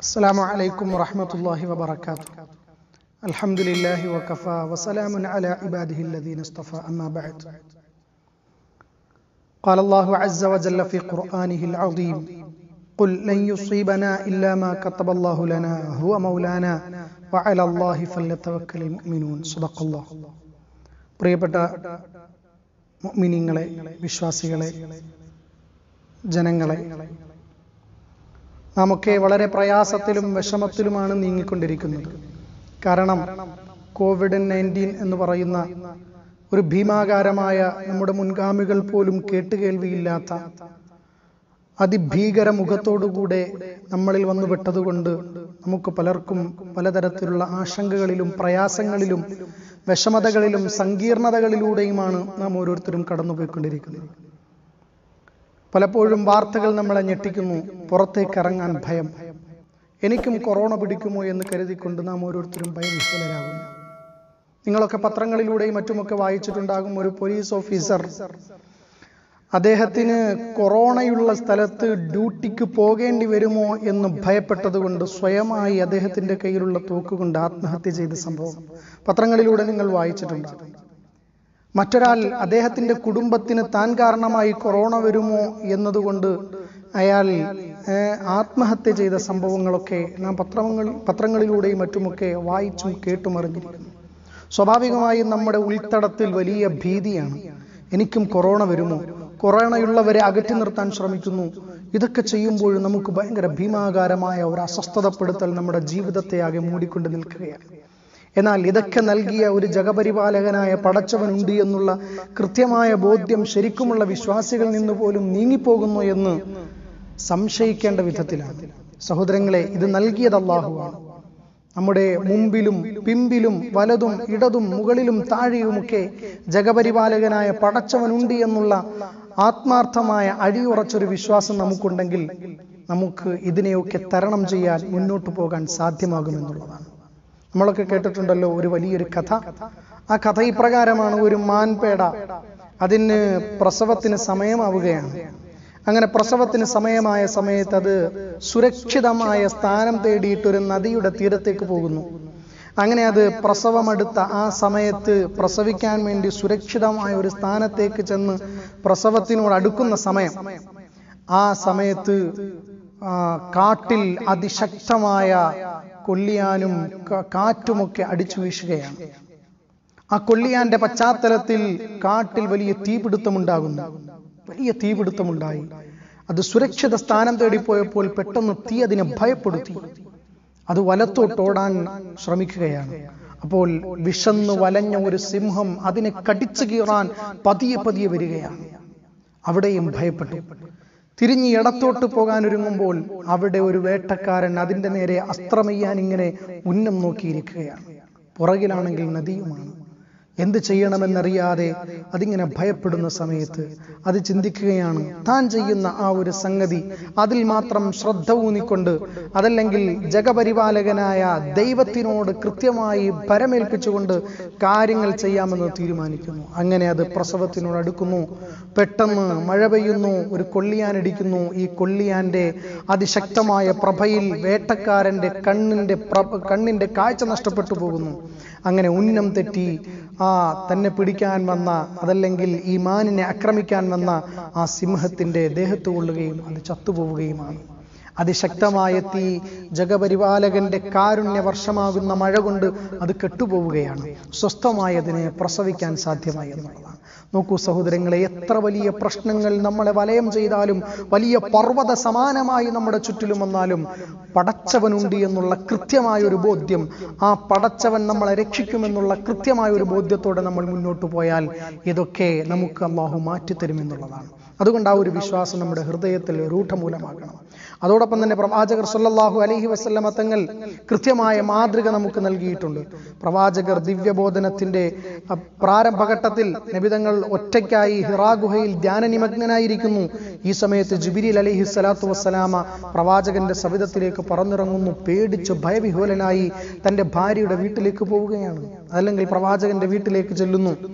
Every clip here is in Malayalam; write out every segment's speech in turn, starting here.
السلام عليكم ورحمة الله وبركاته الحمد لله وكفى وسلام على عباده الذين اصطفى أما بعد قال الله عز وجل في قرآنه العظيم قل لن يصيبنا إلا ما كتب الله لنا هو مولانا وعلى الله فليتوكل المؤمنون صدق الله പ്രിയപ്പെട്ട മുഅ്മിനീങ്ങളെ വിശ്വാസികളെ ജനങ്ങളെ നാമൊക്കെ വളരെ പ്രയാസത്തിലും വിഷമത്തിലുമാണ് നീങ്ങിക്കൊണ്ടിരിക്കുന്നത് കാരണം കോവിഡ് നയൻറ്റീൻ എന്ന് പറയുന്ന ഒരു ഭീമാകാരമായ നമ്മുടെ മുൻഗാമികൾ പോലും കേട്ടുകേൾവിയില്ലാത്ത അതിഭീകര മുഖത്തോടുകൂടെ നമ്മളിൽ വന്നു വിട്ടതുകൊണ്ട് നമുക്ക് പലർക്കും പലതരത്തിലുള്ള ആശങ്കകളിലും പ്രയാസങ്ങളിലും വിഷമതകളിലും സങ്കീർണതകളിലൂടെയുമാണ് നാം ഓരോരുത്തരും കടന്നുപോയിക്കൊണ്ടിരിക്കുന്നത് പലപ്പോഴും വാർത്തകൾ നമ്മളെ ഞെട്ടിക്കുന്നു പുറത്തേക്ക് ഇറങ്ങാൻ ഭയം എനിക്കും കൊറോണ പിടിക്കുമോ എന്ന് കരുതിക്കൊണ്ട് നാം ഓരോരുത്തരും ഭയവിഹ്വലരാകുന്നു നിങ്ങളൊക്കെ പത്രങ്ങളിലൂടെയും മറ്റുമൊക്കെ വായിച്ചിട്ടുണ്ടാകും ഒരു പോലീസ് ഓഫീസർ അദ്ദേഹത്തിന് കൊറോണയുള്ള സ്ഥലത്ത് ഡ്യൂട്ടിക്ക് പോകേണ്ടി വരുമോ എന്ന് ഭയപ്പെട്ടതുകൊണ്ട് സ്വയമായി അദ്ദേഹത്തിന്റെ കയ്യിലുള്ള തോക്കുകൊണ്ട് ആത്മഹത്യ ചെയ്ത സംഭവം പത്രങ്ങളിലൂടെ നിങ്ങൾ വായിച്ചിട്ടുണ്ടാകും മറ്റൊരാൾ അദ്ദേഹത്തിന്റെ കുടുംബത്തിന് താൻ കാരണമായി കൊറോണ വരുമോ എന്നതുകൊണ്ട് അയാൾ ആത്മഹത്യ ചെയ്ത സംഭവങ്ങളൊക്കെ നാം പത്രങ്ങൾ പത്രങ്ങളിലൂടെയും മറ്റുമൊക്കെ വായിച്ചും കേട്ടും അറിഞ്ഞിരിക്കുന്നു സ്വാഭാവികമായും നമ്മുടെ ഉൾത്തടത്തിൽ വലിയ ഭീതിയാണ് എനിക്കും കൊറോണ വരുമോ കൊറോണയുള്ളവരെ അകറ്റി നിർത്താൻ ശ്രമിക്കുന്നു ഇതൊക്കെ ചെയ്യുമ്പോഴും നമുക്ക് ഭയങ്കര ഭീമാകാരമായ ഒരു അസ്വസ്ഥതപ്പെടുത്തൽ നമ്മുടെ ജീവിതത്തെ ആകെ മൂടിക്കൊണ്ട് നിൽക്കുകയാണ് എന്നാൽ ഇതൊക്കെ നൽകിയ ഒരു ജഗപരിപാലകനായ പടച്ചവനുണ്ട് എന്നുള്ള കൃത്യമായ ബോധ്യം ശരിക്കുമുള്ള വിശ്വാസികളിൽ നിന്ന് പോലും നീങ്ങിപ്പോകുന്നു എന്ന് സംശയിക്കേണ്ട വിധത്തിലാണ് സഹോദരങ്ങളെ ഇത് നൽകിയത് അള്ളാഹുവാണ് നമ്മുടെ മുമ്പിലും പിമ്പിലും വലതും ഇടതും മുകളിലും താഴെയുമൊക്കെ ജഗപരിപാലകനായ പടച്ചവനുണ്ട് എന്നുള്ള ആത്മാർത്ഥമായ അടിയുറച്ചൊരു വിശ്വാസം നമുക്കുണ്ടെങ്കിൽ നമുക്ക് ഇതിനെയൊക്കെ തരണം ചെയ്യാൻ മുന്നോട്ട് പോകാൻ സാധ്യമാകുമെന്നുള്ളതാണ് നമ്മളൊക്കെ കേട്ടിട്ടുണ്ടല്ലോ ഒരു വലിയൊരു കഥ ആ കഥ ഇപ്രകാരമാണ് ഒരു മാൻപേട അതിന് പ്രസവത്തിന് സമയമാവുകയാണ് അങ്ങനെ പ്രസവത്തിന് സമയമായ സമയത്ത് അത് സുരക്ഷിതമായ സ്ഥാനം തേടിയിട്ട് ഒരു നദിയുടെ തീരത്തേക്ക് പോകുന്നു അങ്ങനെ അത് പ്രസവമെടുത്ത ആ സമയത്ത് പ്രസവിക്കാൻ വേണ്ടി സുരക്ഷിതമായ ഒരു സ്ഥാനത്തേക്ക് ചെന്ന് പ്രസവത്തിനോട് അടുക്കുന്ന സമയം ആ സമയത്ത് കാട്ടിൽ അതിശക്തമായ കൊല്ലിയാനും കാറ്റുമൊക്കെ അടിച്ചു വീശുകയാണ് ആ കൊല്ലിയാന്റെ പശ്ചാത്തലത്തിൽ കാട്ടിൽ വലിയ തീപിടുത്തമുണ്ടാകുന്നു വലിയ തീപിടുത്തമുണ്ടായി അത് സുരക്ഷിത സ്ഥാനം തേടിപ്പോയപ്പോൾ പെട്ടെന്ന് തീ അതിനെ ഭയപ്പെടുത്തി അത് വലത്തോട്ടോടാൻ ശ്രമിക്കുകയാണ് അപ്പോൾ വിഷന്ന് വലഞ്ഞ ഒരു സിംഹം അതിനെ കടിച്ചു കീറാൻ പതിയെ പതിയെ വരികയാണ് അവിടെയും ഭയപ്പെട്ടു തിരിഞ്ഞ് ഇടത്തോട്ട് പോകാൻ ഒരുങ്ങുമ്പോൾ അവിടെ ഒരു വേട്ടക്കാരൻ അതിന്റെ നേരെ അസ്ത്രമെയ്യാൻ ഇങ്ങനെ ഉന്നം നോക്കിയിരിക്കുകയാണ് പുറകിലാണെങ്കിൽ നദിയുമാണ് എന്ത് ചെയ്യണമെന്നറിയാതെ അതിങ്ങനെ ഭയപ്പെടുന്ന സമയത്ത് അത് ചിന്തിക്കുകയാണ് താൻ ചെയ്യുന്ന ആ ഒരു സംഗതി അതിൽ മാത്രം ശ്രദ്ധ ഊന്നിക്കൊണ്ട് അതല്ലെങ്കിൽ ജഗപരിപാലകനായ ദൈവത്തിനോട് കൃത്യമായി പരമേൽപ്പിച്ചുകൊണ്ട് കാര്യങ്ങൾ ചെയ്യാമെന്ന് തീരുമാനിക്കുന്നു അങ്ങനെ അത് പ്രസവത്തിനോട് അടുക്കുന്നു പെട്ടെന്ന് മഴ പെയ്യുന്നു ഒരു കൊള്ളിയാനടിക്കുന്നു ഈ കൊള്ളിയാന്റെ അതിശക്തമായ പ്രഭയിൽ വേട്ടക്കാരന്റെ കണ്ണിന്റെ കണ്ണിന്റെ കാഴ്ച നഷ്ടപ്പെട്ടു പോകുന്നു അങ്ങനെ ഉന്നം തെറ്റി ആ തന്നെ പിടിക്കാൻ വന്ന അതല്ലെങ്കിൽ ഈ മാനിനെ ആക്രമിക്കാൻ വന്ന ആ സിംഹത്തിന്റെ ദേഹത്ത് കൊള്ളുകയും അത് ചത്തുപോവുകയുമാണ് അതിശക്തമായ തീ ജഗപരിപാലകന്റെ കാരുണ്യ വർഷമാകുന്ന മഴ കൊണ്ട് അത് കെട്ടുപോവുകയാണ് സ്വസ്ഥമായി അതിനെ പ്രസവിക്കാൻ സാധ്യമായി എന്നുള്ളതാണ് നോക്കൂ സഹോദരങ്ങളെ എത്ര വലിയ പ്രശ്നങ്ങൾ നമ്മളെ വലയം ചെയ്താലും വലിയ പർവ്വത സമാനമായി നമ്മുടെ ചുറ്റിലും വന്നാലും പടച്ചവനുണ്ട് എന്നുള്ള കൃത്യമായ ഒരു ബോധ്യം ആ പടച്ചവൻ നമ്മളെ രക്ഷിക്കുമെന്നുള്ള കൃത്യമായ ഒരു ബോധ്യത്തോടെ നമ്മൾ മുന്നോട്ട് പോയാൽ ഇതൊക്കെ നമുക്ക് അള്ളാഹു മാറ്റിത്തരുമെന്നുള്ളതാണ് അതുകൊണ്ട് ആ ഒരു വിശ്വാസം നമ്മുടെ ഹൃദയത്തിൽ രൂഢമൂലമാക്കണം അതോടൊപ്പം തന്നെ പ്രവാചകർ സല്ലല്ലാഹു അലൈഹി വസല്ലമ തങ്ങൾ കൃത്യമായ മാതൃക നമുക്ക് നൽകിയിട്ടുണ്ട് പ്രവാചകർ ദിവ്യബോധനത്തിന്റെ പ്രാരംഭഘട്ടത്തിൽ നബിതങ്ങൾ ഒറ്റയ്ക്കായി ഹിറാ ഗുഹയിൽ ധ്യാനനിമഗ്നനായിരിക്കുന്നു ഈ സമയത്ത് ജുബിരിൽ അലൈഹി സ്വലാത്തു വസ്സലാമ പ്രവാചകന്റെ സവിധത്തിലേക്ക് പറന്നിറങ്ങുന്നു പേടിച്ച് ഭയവിഹോലനായി തന്റെ ഭാര്യയുടെ വീട്ടിലേക്ക് പോവുകയാണ് അല്ലെങ്കിൽ പ്രവാചകന്റെ വീട്ടിലേക്ക് ചെല്ലുന്നു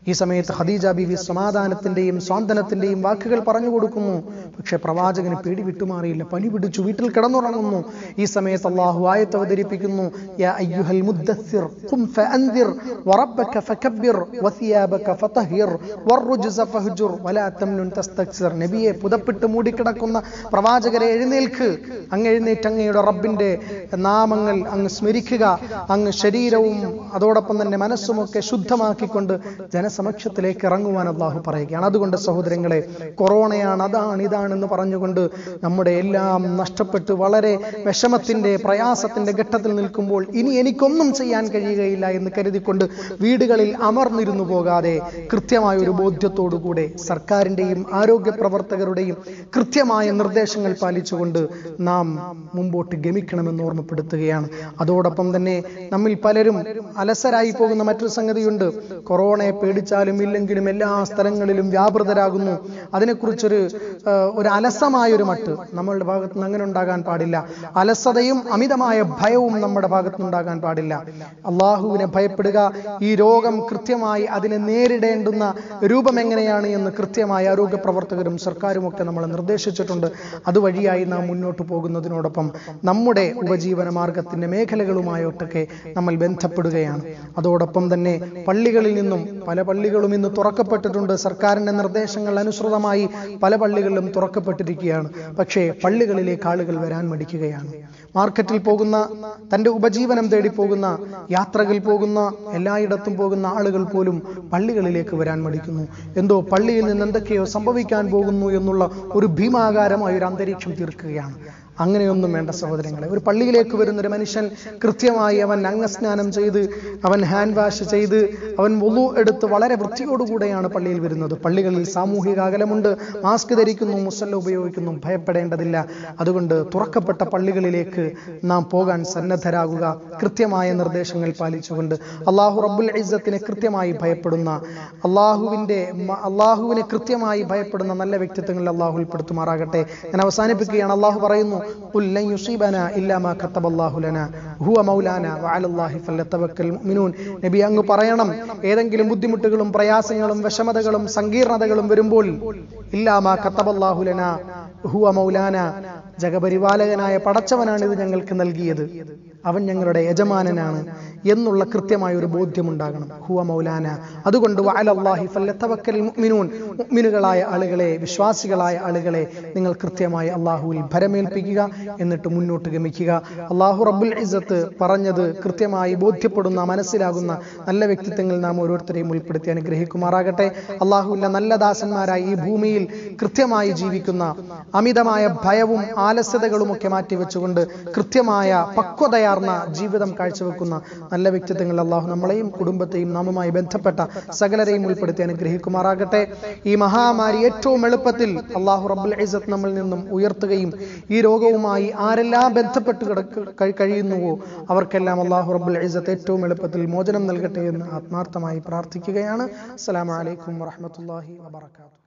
ഈ സമയത്ത് ഖദീജ ബീവി സമാധാനത്തിന്റെയും സ്വാന്തനത്തിന്റെയും വാക്കുകൾ പറഞ്ഞു കൊടുക്കുന്നു പക്ഷെ പ്രവാചകന് പേടി വിട്ടുമാറിയില്ല പനി പിടിച്ചു വീട്ടിൽ കിടന്നുറങ്ങുന്നു ഈ സമയത്ത് അള്ളാഹു ആയത്ത് അവതരിപ്പിക്കുന്നു യാ അയ്യുഹൽ മുദ്ദസ്സിർ ഖും ഫഅൻദിർ വറബ്ബക ഫകബ്ബിർ വസിയാബക ഫതഹിർ വറുജ്സ ഫഹ്ജുർ വലാ തംനുൻ തസ്തക്സിർ നബിയെ പുതപ്പിട്ട് മൂടിക്കിടക്കുന്ന പ്രവാചകരെ എഴുന്നേൽക്ക് അങ്ങ് എഴുന്നേറ്റ് അങ്ങയുടെ റബ്ബിന്റെ നാമങ്ങൾ അങ്ങ് സ്മരിക്കുക അങ്ങ് ശരീരവും അതോടൊപ്പം തന്നെ മനസ്സുമൊക്കെ ശുദ്ധമാക്കിക്കൊണ്ട് ജനസമക്ഷത്തിലേക്ക് ഇറങ്ങുവാൻ അള്ളാഹു പറയുകയാണ് അതുകൊണ്ട് സഹോദരങ്ങളെ കൊറോണയാണ് അതാണ് ഇതാണെന്ന് പറഞ്ഞുകൊണ്ട് നമ്മുടെ എല്ലാം നഷ്ടപ്പെട്ട് വളരെ വിഷമത്തിന്റെ പ്രയാസത്തിന്റെ ഘട്ടത്തിൽ നിൽക്കുമ്പോൾ ഇനി എനിക്കൊന്നും ചെയ്യാൻ കഴിയുകയില്ല എന്ന് കരുതിക്കൊണ്ട് വീടുകളിൽ അമർന്നിരുന്നു പോകാതെ കൃത്യമായ ഒരു ബോധ്യത്തോടുകൂടെ സർക്കാരിന്റെയും ആരോഗ്യ പ്രവർത്തകരുടെയും കൃത്യമായ നിർദ്ദേശങ്ങൾ പാലിച്ചുകൊണ്ട് നാം മുമ്പോട്ട് ഗമിക്കണമെന്ന് ഓർമ്മപ്പെടുത്തുകയാണ് അതോടൊപ്പം തന്നെ നമ്മിൽ പലരും അലസരായി പോകുന്ന മറ്റൊരു സംഗതിയുണ്ട് കൊറോണയെ പേടിച്ചാലും ഇല്ലെങ്കിലും എല്ലാ സ്ഥലങ്ങളിലും വ്യാപൃതരാകുന്നു അതിനെക്കുറിച്ചൊരു ആ, ഒരു അലസമായ ഒരു മട്ട് നമ്മളുടെ ഭാഗത്ത് നിന്ന് അങ്ങനെ ഉണ്ടാകാൻ പാടില്ല അലസതയും അമിതമായ ഭയവും നമ്മുടെ ഭാഗത്ത് ഉണ്ടാകാൻ പാടില്ല അള്ളാഹുവിനെ ഭയപ്പെടുക ഈ രോഗം കൃത്യമായി അതിനെ നേരിടേണ്ടുന്ന രൂപം എങ്ങനെയാണ് എന്ന് കൃത്യമായ ആരോഗ്യ പ്രവർത്തകരും സർക്കാരും ഒക്കെ നമ്മൾ നിർദ്ദേശിച്ചിട്ടുണ്ട് അതുവഴിയായി നാം മുന്നോട്ട് പോകുന്നതിനോടൊപ്പം നമ്മുടെ ഉപജീവന മാർഗത്തിന്റെ മേഖലകളുമായിട്ടൊക്കെ നമ്മൾ ബന്ധപ്പെടുകയാണ് അതോടൊപ്പം തന്നെ പള്ളികളിൽ നിന്നും പല പള്ളികളും ഇന്ന് തുറക്കപ്പെട്ടിട്ടുണ്ട് സർക്കാരിന്റെ നിർദ്ദേശങ്ങൾ അനുസൃതമായി പല പള്ളികളിലും തുറക്കപ്പെട്ടിരിക്കുകയാണ് പക്ഷേ പള്ളികളിലേക്ക് ആളുകൾ വരാൻ മടിക്കുകയാണ് മാർക്കറ്റിൽ പോകുന്ന തന്റെ ഉപജീവനം തേടി പോകുന്ന യാത്രകൾ പോകുന്ന എല്ലായിടത്തും പോകുന്ന ആളുകൾ പോലും പള്ളികളിലേക്ക് വരാൻ മടിക്കുന്നു എന്തോ പള്ളിയിൽ നിന്ന് എന്തൊക്കെയോ സംഭവിക്കാൻ പോകുന്നു എന്നുള്ള ഒരു ഭീമാകാരമായ ഒരു അന്തരീക്ഷം തീർക്കുകയാണ് അങ്ങനെയൊന്നും വേണ്ട സഹോദരങ്ങളെ ഒരു പള്ളിയിലേക്ക് വരുന്ന ഒരു മനുഷ്യൻ കൃത്യമായി അവൻ അംഗസ്നാനം ചെയ്ത് അവൻ ഹാൻഡ് വാഷ് ചെയ്ത് അവൻ വുളു എടുത്ത് വളരെ വൃത്തിയോടുകൂടെയാണ് പള്ളിയിൽ വരുന്നത് പള്ളികളിൽ സാമൂഹിക അകലമുണ്ട് മാസ്ക് ധരിക്കുന്നു മുസല്ല ഉപയോഗിക്കുന്നു ഭയപ്പെടേണ്ടതില്ല അതുകൊണ്ട് തുറക്കപ്പെട്ട പള്ളികളിലേക്ക് നാം പോകാൻ സന്നദ്ധരാകുക കൃത്യമായ നിർദ്ദേശങ്ങൾ പാലിച്ചുകൊണ്ട് അള്ളാഹു റബ്ബുൽ ഇസ്സത്തിനെ കൃത്യമായി ഭയപ്പെടുന്ന അള്ളാഹുവിന്റെ മ- അള്ളാഹുവിനെ കൃത്യമായി ഭയപ്പെടുന്ന നല്ല വ്യക്തിത്വങ്ങളിൽ അള്ളാഹു ഉൾപ്പെടുത്തുമാറാകട്ടെ ഞാൻ അവസാനിപ്പിക്കുകയാണ് അള്ളാഹു പറയുന്നു "ഖുൽ ലൻ യുസീബനാ ഇല്ലാ മാ കത്തബല്ലാഹു ലനാ ഹുവ മൗലാന വഅലല്ലാഹി ഫല്യതവക്കൽ മുഅ്മിനൂൻ നബി അങ്ങ് പറയണം ഏതെങ്കിലും ബുദ്ധിമുട്ടുകളും പ്രയാസങ്ങളും വിഷമതകളും സങ്കീർണതകളും വരുമ്പോൾ ഇല്ലാ മാ കത്തബല്ലാഹു ലനാ ഹുവ മൗലാന ജഗപരിപാലകനായ പടച്ചവനാണ് ഇത് ഞങ്ങൾക്ക് നൽകിയത് അവൻ ഞങ്ങളുടെ യജമാനനാണ് എന്നുള്ള കൃത്യമായ ഒരു ബോധ്യമുണ്ടാകണം ഹുവ മൗലാന അതുകൊണ്ട് വഅലല്ലാഹി ഫല്യതവക്കൽ മുഅ്മിനൂൻ മുഅ്മിനുകളായ ആളുകളെ വിശ്വാസികളായ ആളുകളെ നിങ്ങൾ കൃത്യമായി അള്ളാഹുവിൽ ഭരമേൽപ്പിക്കുക എന്നിട്ട് മുന്നോട്ട് ഗമിക്കുക അള്ളാഹു റബ്ബുൽ ഇസ്സത്ത് പറഞ്ഞത് കൃത്യമായി ബോധ്യപ്പെടുന്ന മനസ്സിലാകുന്ന നല്ല വ്യക്തിത്വങ്ങൾ നാം ഓരോരുത്തരെയും ഉൾപ്പെടുത്തി അനുഗ്രഹിക്കുമാറാകട്ടെ അള്ളാഹുവിന്റെ നല്ല ദാസന്മാരായി ഈ ഭൂമിയിൽ കൃത്യമായി ജീവിക്കുന്ന അമിതമായ ഭയവും ആലസ്യതകളും ഒക്കെ മാറ്റിവെച്ചുകൊണ്ട് കൃത്യമായ പക്വതയാർന്ന ജീവിതം കാഴ്ചവെക്കുന്ന നല്ല വ്യക്തിത്വങ്ങൾ അള്ളാഹു നമ്മളെയും കുടുംബത്തെയും നാമുമായി ബന്ധപ്പെട്ട സകലരെയും ഉൾപ്പെടുത്തി അനുഗ്രഹിക്കുമാറാകട്ടെ ഈ മഹാമാരി ഏറ്റവും എളുപ്പത്തിൽ അള്ളാഹു റബ്ബുൽ ഇസത്ത് നമ്മിൽ നിന്നും ഉയർത്തുകയും ഈ രോഗവുമായി ആരെല്ലാം ബന്ധപ്പെട്ട് കിടക്ക കഴി- കഴിയുന്നുവോ അവർക്കെല്ലാം അള്ളാഹു റബ്ബുൽ ഇസത്ത് ഏറ്റവും എളുപ്പത്തിൽ മോചനം നൽകട്ടെ എന്ന് ആത്മാർത്ഥമായി പ്രാർത്ഥിക്കുകയാണ് അസ്സലാമു അലൈക്കും വറഹ്മത്തുള്ളാഹി വബറകാതുഹു